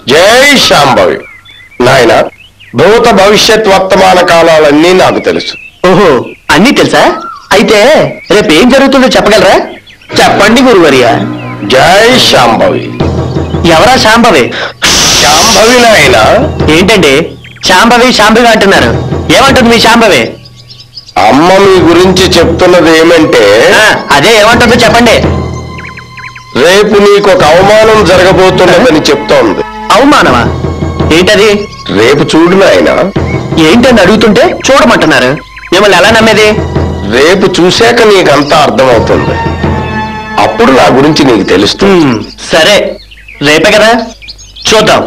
జై శాంభవి నాయన భూత భవిష్యత్ వర్తమాన కాలాలన్నీ నాకు తెలుసు ఓహో అన్నీ తెలుసా అయితే రేపు ఏం జరుగుతుందో చెప్పగలరా చెప్పండి గురువర్య జై శాంభవి ఎవరా శాంభవి శాంభవి నాయన ఏంటండి శాంభవి శాంభవి అంటున్నారు ఏమంటుంది మీ శాంభవి అమ్మ మీ గురించి చెప్తున్నది ఏమంటే ఆ, అదే ఏమంటుందో చెప్పండి రేపు నీకు ఒక అవమానం జరగబోతున్నదని చెప్తోంది అవమానమా ఏంటది రేపు చూడు నాయన ఏంటని అడుగుతుంటే చూడమంటున్నారు మిమ్మల్ని ఎలా నమ్మేది రేపు చూశాక నీకంతా అర్థమవుతుంది అప్పుడు నా గురించి నీకు తెలుస్తుంది హ్మ్, సరే రేపే కదా చూద్దాం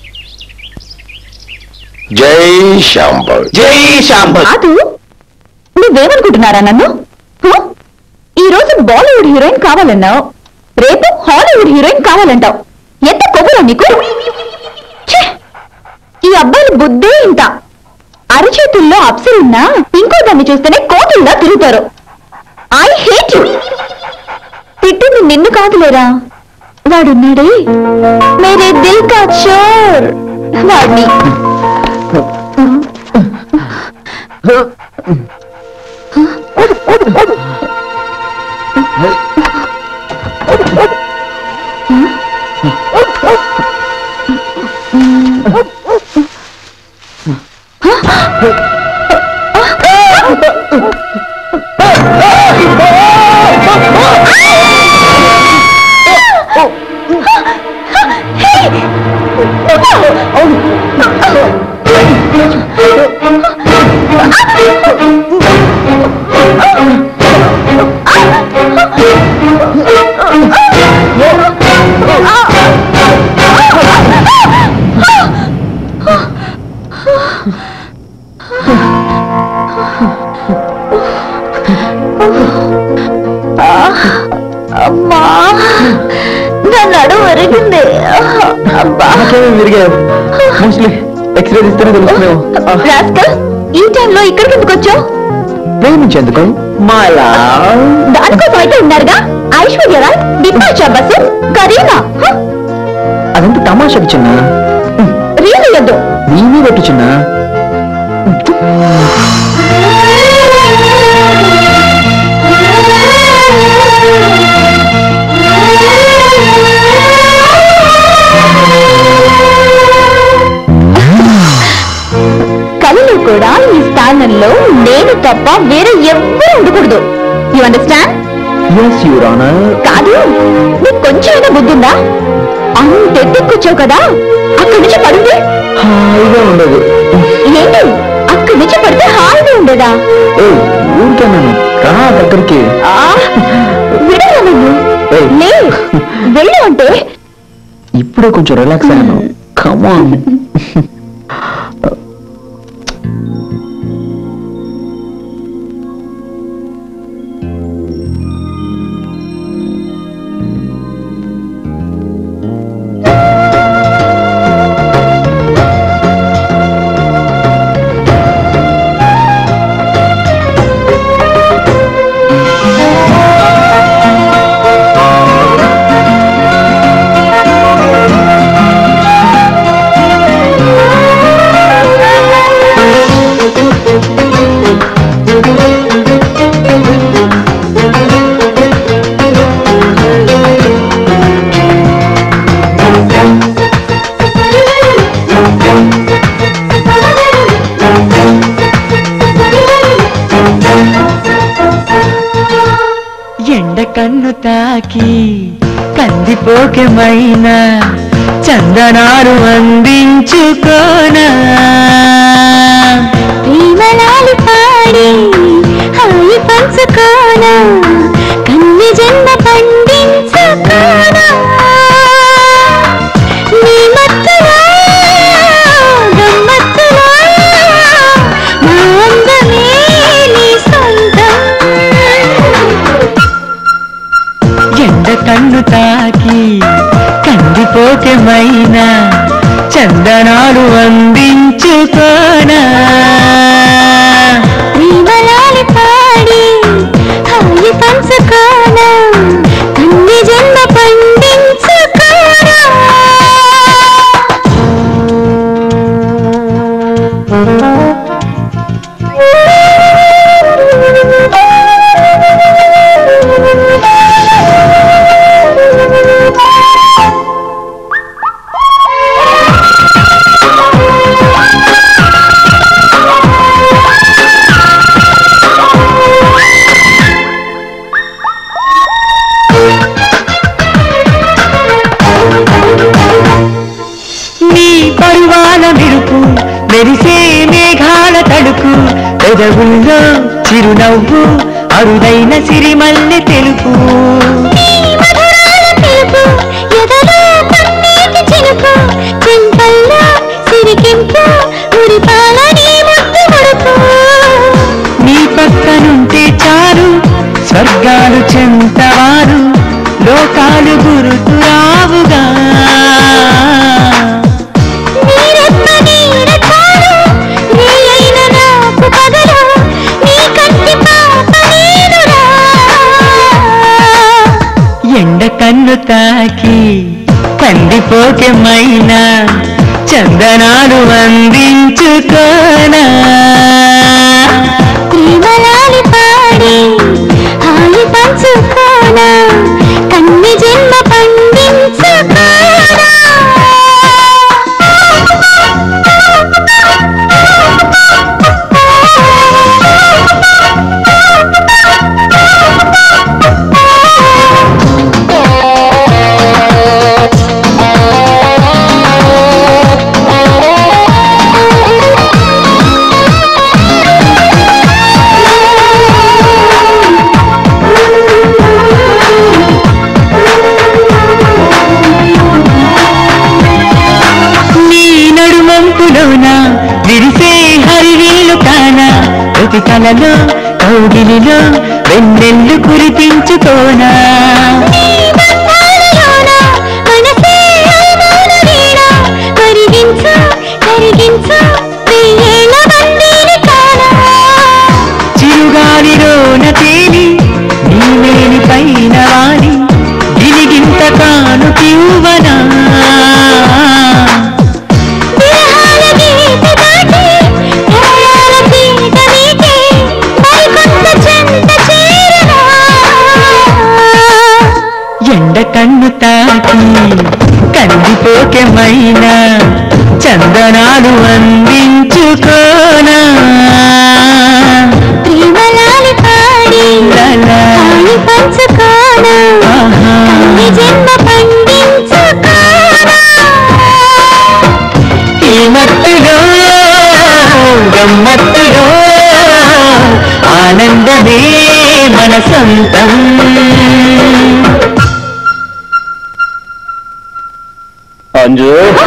జై శాంభవి జై శాంభవి కాదు నువ్వేమనుకుంటున్నారా నన్ను హ? ఈ రోజు బాలీవుడ్ హీరోయిన్ కావాలన్నావు రేపు హాలీవుడ్ హీరోయిన్ కావాలంటావు ఎంత కొవ్వురా నీకు ఛే! ఈ అబ్బాయిల బుద్ధే ఇంత అరచేతుల్లో అప్సరున్నా ఇంకో దాన్ని చూస్తేనే కోతుల్లా తిరుగుతారు ఐ హేట్ యు తిట్టింది నిన్ను కాదులేరా వాడున్నాడే మేరే దిల్ కా చోర్ వాడిని అమ్మా నా నడుము విరిగింది అబ్బా మోస్ట్లీ ఎక్స్రే తీస్తేనే తెలుస్తున్నావు రాస్కల్ ఈ టైంలో ఇక్కడికి ఎందుకు వచ్చావు ప్రేమించేందుకు మాలా దానికోసం అయితే ఉన్నారుగా ఐశ్వర్య రాయ్ బిపాషా బసు కరీనా అదంతా తమాషకు చిన్న రియల్ ఇయ్యద్దు నీవే కొట్టు చిన్న కళలో కూడా ఈ స్థానంలో నేను తప్ప వేరే ఎవ్వరూ ఉండకూడదు you understand yes your honour కాదు నీకు కొంచెమైనా బుద్ధుందా అంత ఎత్తుకొచ్చావు కదా అక్కడి నుంచి పడుంది హాయిగా ఉండదు ఏంటి అక్కడి నుంచి పడితే హాయిగా ఉండేదా ఏ ఊరికన్నాను రా దగ్గరికి ఆ, విడరా నన్ను ఏయ్. లే వెళ్ళు అంటే ఇప్పుడే కొంచెం రిలాక్స్ అయ్యాను కమాన్ ఎండ కన్ను తాకి కందిపోకమైన చందనాలు అందించుకోనా ప్రేమలాలి పాడి హాయి పంచుకోనా కన్ని జన్మ పండించుకోనా నీ మత్తులా గమ్మత్తులా నా అందమే నీ సొంతం ఎండ కన్ను తాకి కందిపోకమైన చందనాలు అందించుకోనా ప్రేమలాలి పాడి హాయి పంచుకోనా కన్ని జన్మ పండించుకోనా మెరుపు మెరిసే మేఘాల తడుపు పెదవుల్లో చిరునవ్వు అరుదైన సిరిమల్లె తెలుపు మధురాల పిలుపు ఎదలో పన్నీటి చినుకు చెంపల్లో సిరికింపు మురిపాల నీ ముద్దు ముడుపు నీ పక్కనుంటే చాలు స్వర్గాలు చెంతవారు లోకాలు గురుతు రావుగా నీరెమ్మ నీడ చాలు నీ అయిన నాకు పగలు నీ కంటి పాప నేనురా ఎండ కన్ను తాకి కందిపోకే మైనా చందనాలు అందించుకోనా ప్రేమలాలి పాడి హాయి పంచుకోనా కన్ని జన్మ పండించుకోనా నీ నడుమంపులోన విరిసే హరివీలు కాన ప్రతి కలలో కౌగిలిలో వెన్నెల్లు కురిపించుకోనా బంధాలలోన మనసే అలమోన వీణ కరిగించు కరిగించు వెయ్యేళ్ళ బందీని కానా చిరుగాలిలోన తేలి నీ మేని పైన వాలి గిలిగింత కాను తివ్వనా విరహాల గీత దాటి ప్రళయాల పీట మీటే మరికొంత చెంత చేరనా ఎండ కన్ను తాకి కందిపోకే మైనా చందనాలు అందించుకోనా ప్రేమలాలి పాడి లలా. హాయి పంచుకోనా ఆహా. కన్ని జన్మ పండించుకోనా ఈ మత్తులో గమ్మత్తులో ఆనందమే మన సొంతం అంజు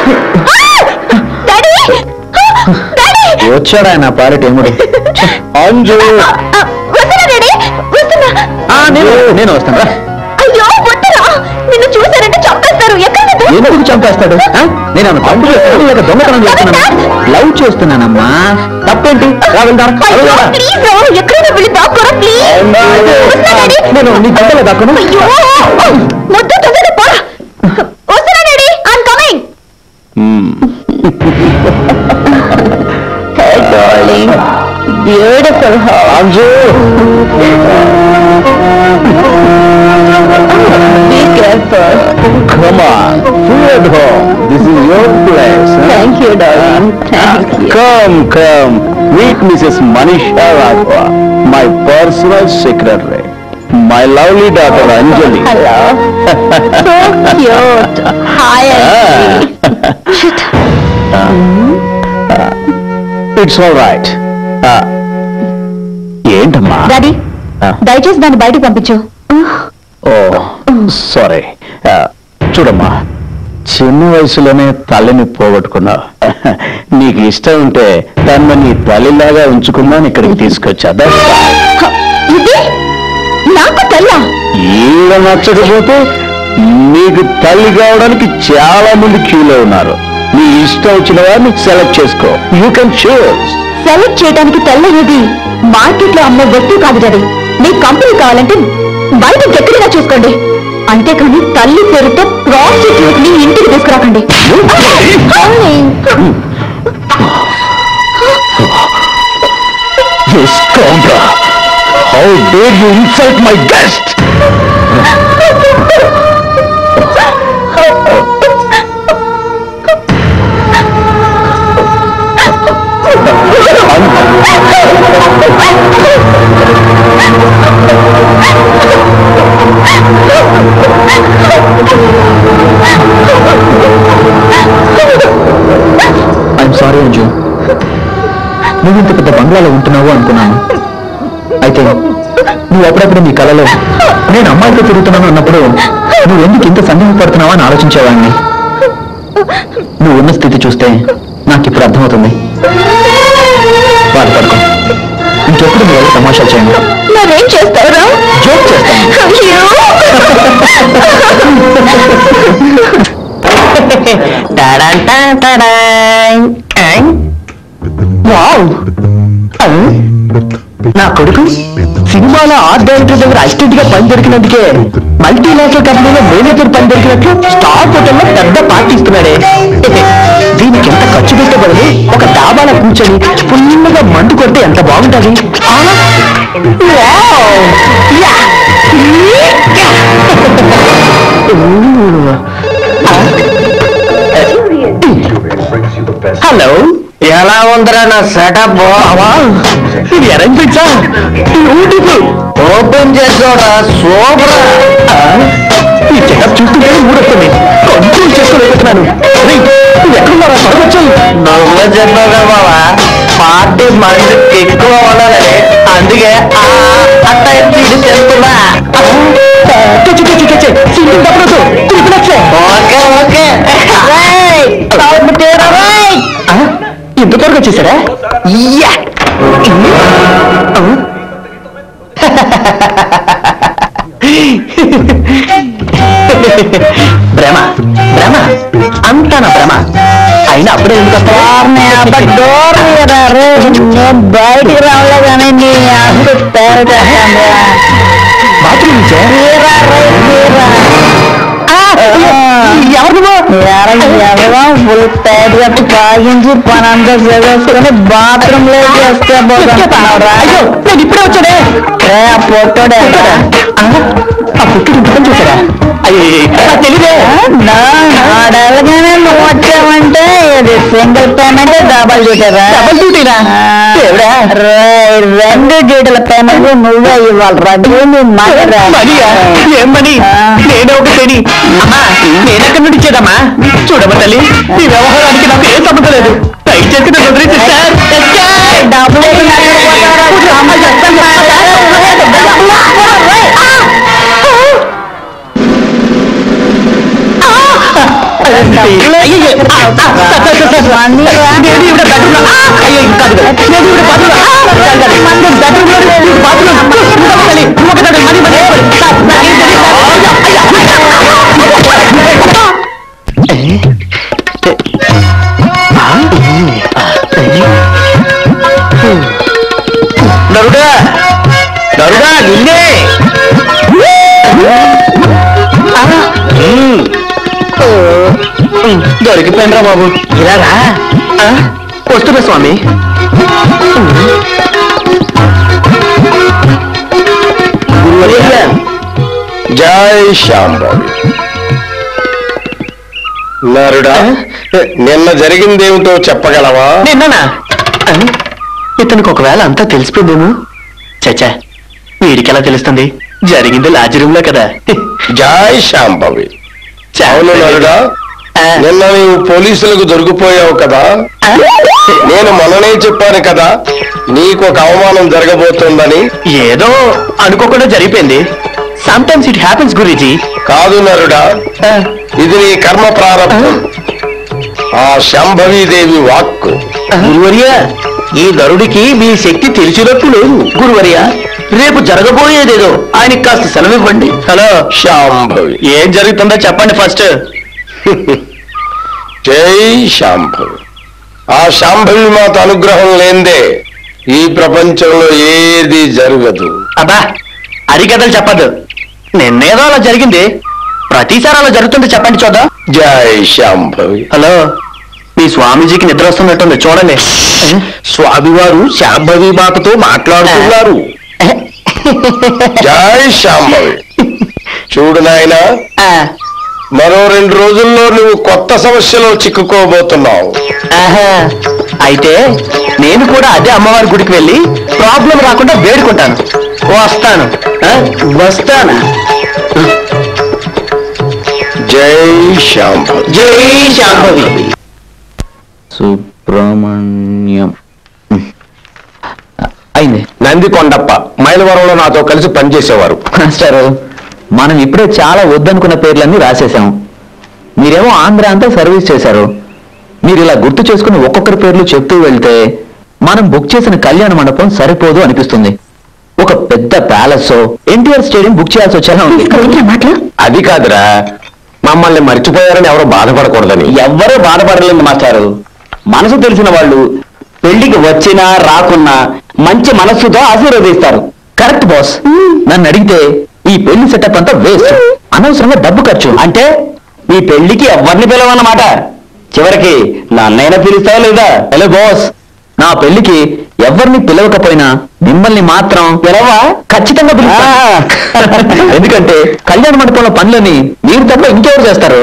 డాడీ డాడీ వచ్చాడా నా పాలిటి ఎముడు అంజు ఆ, వస్తున్నా డాడీ వస్తున్నా ఆ, నేను నేను వస్తాను రా. అయ్యో వద్దురా నిన్ను చూసారంటే చంపేస్తారు ఎక్కడ నువ్వు? ఎందుకు చంపేస్తాడు ఆ? నేను ఆమె తప్పు చేస్తాను లేక దొంగతనం చేస్తున్నాను లవ్ చేస్తున్నానమ్మా తప్పేంటి రా వెళ్దాం రా, అయ్యో వెళ్దాం రా. ప్లీజ్ రా ఎక్కడైనా వెళ్ళి దాక్కోరా ప్లీజ్ వస్తున్నా డాడీ నేను నీ గంటలో దాక్కును అయ్యో ముద్దు తొందరగా పోరా వస్తున్నా daddy I'm coming hey darling beautiful Anju be careful come on feel at home this is your place huh? Thank you darling thank you come come meet mrs manisha raghva my personal secretary my lovely daughter anjali hello so cute hi it's all right ఏంటమ్మా daddy ఆ. దయచేసి దాన్ని బయటకు పంపించు ఓ sorry చూడమ్మా చిన్న వయసులోనే తల్లిని పోగొట్టుకున్నావు నీకు ఇష్టం ఉంటే తను నీ తల్లిలాగా ఉంచుకుందాని ఇక్కడికి తీసుకొచ్చా That's all. హ, ఇది నాకు తెల్ల ఈడ నచ్చకపోతే నీకు తల్లి కావడానికి చాలా మంది క్యూలో ఉన్నారు నీ ఇష్టం వచ్చిన వారిని సెలెక్ట్ చేసుకో యూ కెన్ చూస్ సెలెక్ట్ చేయడానికి తెల్లది మార్కెట్ లో అమ్మే వస్తువు కాదు డాడీ మీ కంపెనీ కావాలంటే బయట ఎక్కడైనా చూసుకోండి అంతేకాని తల్లి పేరుతో ప్రాస్టిట్యూట్ ని ఇంటికి తీసుకురాకండి You scoundrel! How dare you insult my guest? I'm sorry. నువ్వు ఇంత పెద్ద బంగ్లాలో ఉంటున్నావు అనుకున్నాను అయితే నువ్వు అప్పుడప్పుడు నీ కలలో నేను అమ్మాయితో తిరుగుతున్నాను అన్నప్పుడు నువ్వు ఎందుకు ఇంత సందేహపడుతున్నావా అని ఆలోచించేవాడిని నువ్వు ఉన్న స్థితి చూస్తే నాకు ఇప్పుడు అర్థమవుతుంది బాధపడుకో ఇంకెప్పుడు నువ్వు ఎవరు తమాషా చేయండి మరేం చేస్తావురా జోక్ చేస్తాను అయ్యో వావ్ ఆ? నా కొడుకు సినిమాలో ఆర్ట్ డైరెక్టర్ దగ్గర అసిస్టెంట్ గా పని దొరికినందుకే మల్టీనేషనల్ కంపెనీలో మేనేజర్ పని దొరికినట్లు స్టార్ హోటల్లో పెద్ద పార్టీ ఇస్తున్నాడే దీనికి ఎంత ఖర్చు పెట్టే బదులు ఒక డాబాలో కూర్చొని ఫుల్గా మండు కొడితే ఎంత బాగుంటది ఆ? వావ్! యా! యా! హలో ఎలా ఉందరా నా సెటప్ ఇది అరేంజ్మెంట్సా బ్యూటిఫుల్ ఓపెన్ చేసాడా సూపర్ ఈ సెటప్ చూస్తుంటే ఊడొస్తుంది కంట్రోల్ చేసుకోలేకపోతున్నాను రేయ్, నువ్వు ఎక్కడున్నారా త్వరగొచ్చు నువ్వే చెప్పావు బాబా పార్టీ మంది ఎక్కువ ఉండాలని అందుకే అట్ట ఇది చేస్తున్నా ఓకే ఓకే ఇంత త్వరగా వచ్చేసారా యా! ఆ? భ్రమ భ్రమ అంతా నా భ్రమ అయినా అప్పుడే ఎందుకు డోర్ నేను బయటికి రావలేదని నీ బాత్రూమ్ నుంచే ఎవరు ఫుల్ టైట్ కట్టి తాగించి పనంతా చదివేసుకుని బాత్రూమ్ లో చేస్తే అయ్యో నేను ఇప్పుడే వచ్చాడే ఆ పొట్టోడే ఆ పుట్టుడు ఇంతకం చూసారా తెలియదే ఆడగానే నువ్వు వచ్చావంటే ఇది సింగిల్ పేమెంట్ డబల్ డ్యూటీరా డబల్ డ్యూటీరా రెండు డ్యూటీల పేమెంట్ నువ్వే ఇవ్వాలి రడ్డు నీ మగరా ఏం మనీ నేనే ఒక శని అమ్మా నేనెక్కడి నుండి ఇచ్చేదమ్మా చూడమ్మ తల్లి ఈ వ్యవహారానికి నాకు ఏం సంబంధం లేదు దయచేసి నన్ను వదిలేసి సార్ డబ్బులు నరుడా నరుడా నిన్నే దొరికిపోయినరా బాబు ఇలారా వస్తున్నా స్వామి జై శ్యాంబాబు నరుడా నిన్న జరిగిందేమిటో చెప్పగలవా నిన్ననా ఆ? ఇతనికి ఒకవేళ అంతా తెలిసిపోయిందేమో చచ్చా వీడికి ఎలా తెలుస్తుంది జరిగింది లాడ్జ్ రూమ్ లో కదా జై శాంభవి అవును నరుడా ఆ. నిన్న నీవు పోలీసులకు దొరికిపోయావు కదా ఆ? నేను మొన్ననే చెప్పాను కదా నీకు ఒక అవమానం జరగబోతోందని ఏదో అనుకోకుండా జరిగిపోయింది సమ్ టైమ్స్ ఇట్ హ్యాపెన్స్ గురూజీ కాదు నరుడా ఇది నీ కర్మ ప్రారంభం ఆ శాంభవీదేవి వాక్కు గురువర్య ఈ నరుడికి మీ శక్తి తెలిసినట్టు లేదు గురువర్య రేపు జరగబోయేదేదో ఆయనకి కాస్త సెలవివ్వండి హలో శాంభవి ఏం జరుగుతుందో చెప్పండి ఫస్ట్ జై శాంభవి ఆ శాంభవి మాత అనుగ్రహం లేందే ఈ ప్రపంచంలో ఏది జరగదు అబ్బా అరికథలు చెప్పద్దు నిన్నేదో అలా జరిగింది ప్రతిసారి అలా జరుగుతుంటే చెప్పండి చూద్దాం జై శాంభవి హలో మీ స్వామీజీకి నిద్ర వస్తున్నట్టుంది చూడండి స్వామివారు శాంభవి మాతతో మాట్లాడుతున్నారు జై శాంభవి చూడు నాయనా ఆ, మరో రెండు రోజుల్లో నువ్వు కొత్త సమస్యలో చిక్కుకోబోతున్నావు ఆహా. అయితే నేను కూడా అదే అమ్మవారి గుడికి వెళ్ళి ప్రాబ్లం రాకుండా వేడుకుంటాను వస్తాను ఆ, వస్తాను జై శాంభవి జై శాంభవి సుబ్రహ్మణ్యం ఏమైంది నంది కొండప్ప మైలవరంలో నాతో కలిసి పనిచేసేవారు మాస్టారు మనం ఇప్పుడే చాలా వద్దనుకున్న పేర్లన్నీ రాసేశాం మీరేమో ఆంధ్ర అంతా సర్వీస్ చేశారు మీరు ఇలా గుర్తు చేసుకుని ఒక్కొక్కరి పేర్లు చెప్తూ వెళ్తే మనం బుక్ చేసిన కళ్యాణ మండపం సరిపోదు అనిపిస్తుంది ఒక పెద్ద ప్యాలెస్ ఎన్టీఆర్ స్టేడియం బుక్ చేయాల్సి వచ్చేలా ఉంది ఏంట్రా మాటలు అది కాదురా మమ్మల్ని మర్చిపోయారని ఎవరో బాధపడకూడదని ఎవ్వరూ బాధపడలేదు మాస్టారు మనసు తెలిసిన వాళ్ళు పెళ్లికి వచ్చినా రాకున్నా మంచి మనస్సుతో ఆశీర్వదిస్తారు కరెక్ట్ బాస్ నన్ను అడిగితే ఈ పెళ్లి సెటప్ అంతా వేస్ట్ అనవసరంగా డబ్బు ఖర్చు అంటే ఈ పెళ్లికి ఎవరిని పిలవన్నమాట చివరికి నన్నైనా పిలుస్తావా లేదా హలో బాస్ నా పెళ్లికి ఎవరిని పిలవకపోయినా మిమ్మల్ని మాత్రం పిలవా ఖచ్చితంగా పిలుస్తా ఎందుకంటే కళ్యాణ మండపంలో పనులని మీరు తప్ప ఇంకెవరు చేస్తారు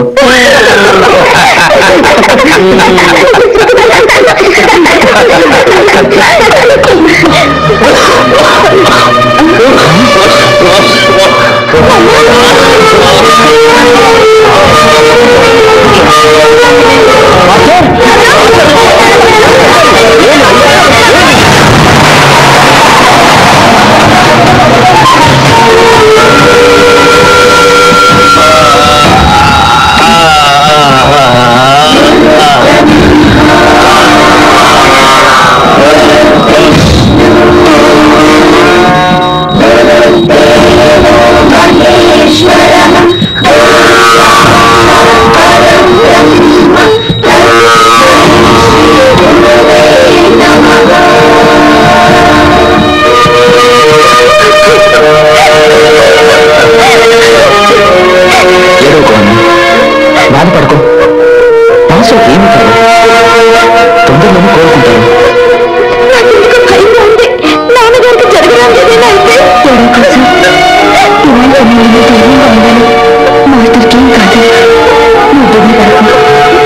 ఏడవకు అన్న బాధపడకు మనసు ఏమి కాదు తొందరలోనే కోరుకుంటాను నాకెందుకో భయంగా ఉంది నాన్నగారికి జరగడానికి ఏదైనా అయితే ఎవరో కోసం ఇవాళ నేను ధైర్యంగా ఉండాలి మాస్టర్కి ఏం కాదు నువ్వు దిగులు పడకు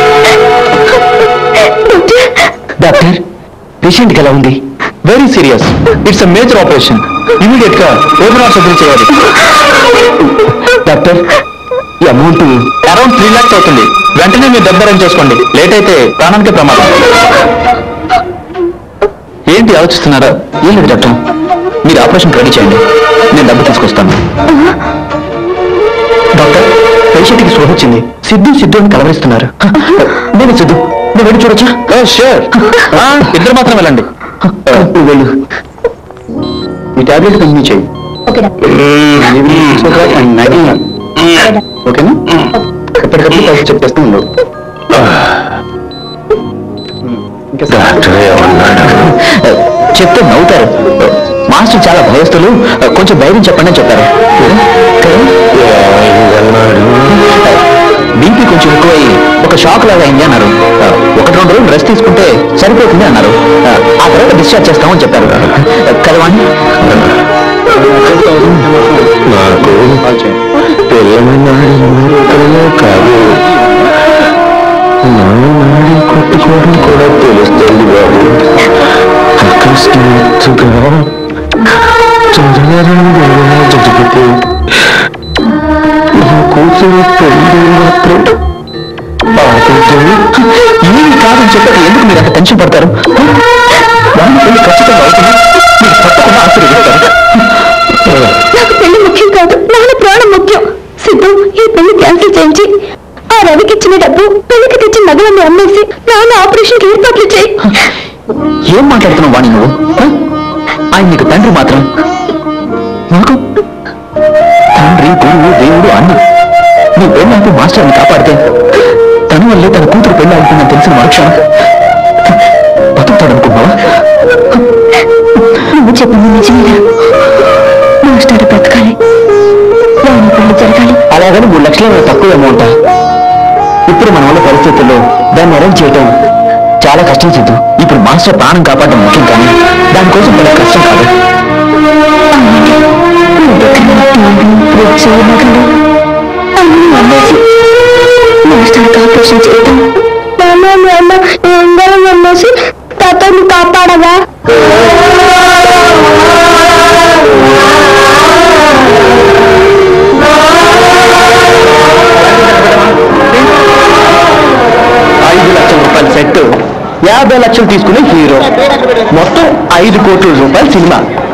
డాక్టర్ డాక్టర్ పేషెంట్కి ఎలా ఉంది very serious it's a major operation immediate గా ఓపెన్ హార్ట్ సర్జరీ చేయాలి డాక్టర్ ఈ అమౌంట్ అరౌండ్ త్రీ లాక్స్ అవుతుంది వెంటనే మీరు డబ్బు అరేంజ్ చేసుకోండి లేట్ అయితే ప్రాణానికి ప్రమాదం ఏంటి ఆలోచిస్తున్నారా ఏం లేదు డాక్టర్ మీరు ఆపరేషన్ రెడీ చేయండి నేను డబ్బు తీసుకొస్తాను డాక్టర్ పేషెంట్కి స్పృహ వచ్చింది సిద్ధు సిద్ధు అని కలవరిస్తున్నారు నేను సిద్ధు నువ్వు వెళ్ళి చూడొచ్చా షూర్ ఇద్దరు మాత్రం వెళ్ళండి నువ్వు వెళ్ళు ఈ టాబ్లెట్ కంటిన్యూ చేయి ఓకే డాక్టర్ ఓకేనా ఎప్పటికప్పుడు కలిసి చెప్పేస్తూ ఉండవు డాక్టర్ ఏమన్నాడు చెప్తే నవ్వుతారు మాస్టర్ చాలా భయస్తులు కొంచెం ధైర్యం చెప్పండి అని చెప్పారు ఏమైందన్నాడు బీపీ కొంచెం ఎక్కువై ఒక షాక్ లాగా అయింది అన్నారు ఒకటి రెండు రోజులు రెస్ట్ తీసుకుంటే సరిపోతుంది అన్నారు ఆ తర్వాత డిశ్చార్జ్ చేస్తామని చెప్పారు కలవాణి నాకు పిల్లమన్నాడు మాత్రమే కాదు నాడి కొట్టుకోవడం కూడా తెలుస్తుంది బాబు అకస్మాత్తుగా చదవరంగా జరిగితే నా కూతురు పెళ్లి మాత్రం ఆపేద్దాం. ఏమి కాదని చెప్పాక ఎందుకు మీరు అంత టెన్షన్ పడతారు వాళ్ళ పెళ్లి ఖచ్చితంగా అవుతుంది మీరు తప్పకుండా ఆశీర్వదిస్తారు నాకు పెళ్లి ముఖ్యం కాదు నాన్న ప్రాణం ముఖ్యం సిద్ధు ఈ పెళ్లి క్యాన్సిల్ చేయించి ఆ రవికి ఇచ్చిన డబ్బు పెళ్లికి తెచ్చిన నగలన్నీ అమ్మేసి నాన్న ఆపరేషన్ కి ఏర్పాట్లు చేయి ఏం మాట్లాడుతున్నావు వాణి నువ్వు హ? ఆయన నీకు తండ్రి మాత్రం నాకు తండ్రి గురువు దేవుడు అన్న నీ పెళ్ళాపి మాస్టర్ని కాపాడితే తన వల్లే తన కూతురు పెళ్ళి అవుతుందని తెలిసిన మరుక్షణం బతుకుతాడనుకున్నావా నువ్వు చెప్పింది నిజమేనా మాస్టర్ బ్రతకాలి వాని పెళ్లి జరగాలి అలాగని మూడు లక్షల తక్కువ అమౌంట్ ఇప్పుడు మన వల్ల పరిస్థితుల్లో దాన్ని అరేంజ్ చేయటం చాలా కష్టం సిద్ధు ఇప్పుడు మాస్టర్ ప్రాణం కాపాడడం ముఖ్యం కానీ దానికోసం పెద్ద కష్టం కాదు ఫ్రిడ్జ్ నగలు అన్ని అమ్మేసి మాస్టర్ ఆపరేషన్ చేద్దాం నాన్న నాన్న అందరం అమ్మేసి తాతని కాపాడవా ఐదు లక్షల రూపాయల సెట్ యాభై లక్షలు తీసుకునే హీరో మొత్తం ఐదు కోట్ల రూపాయల సినిమా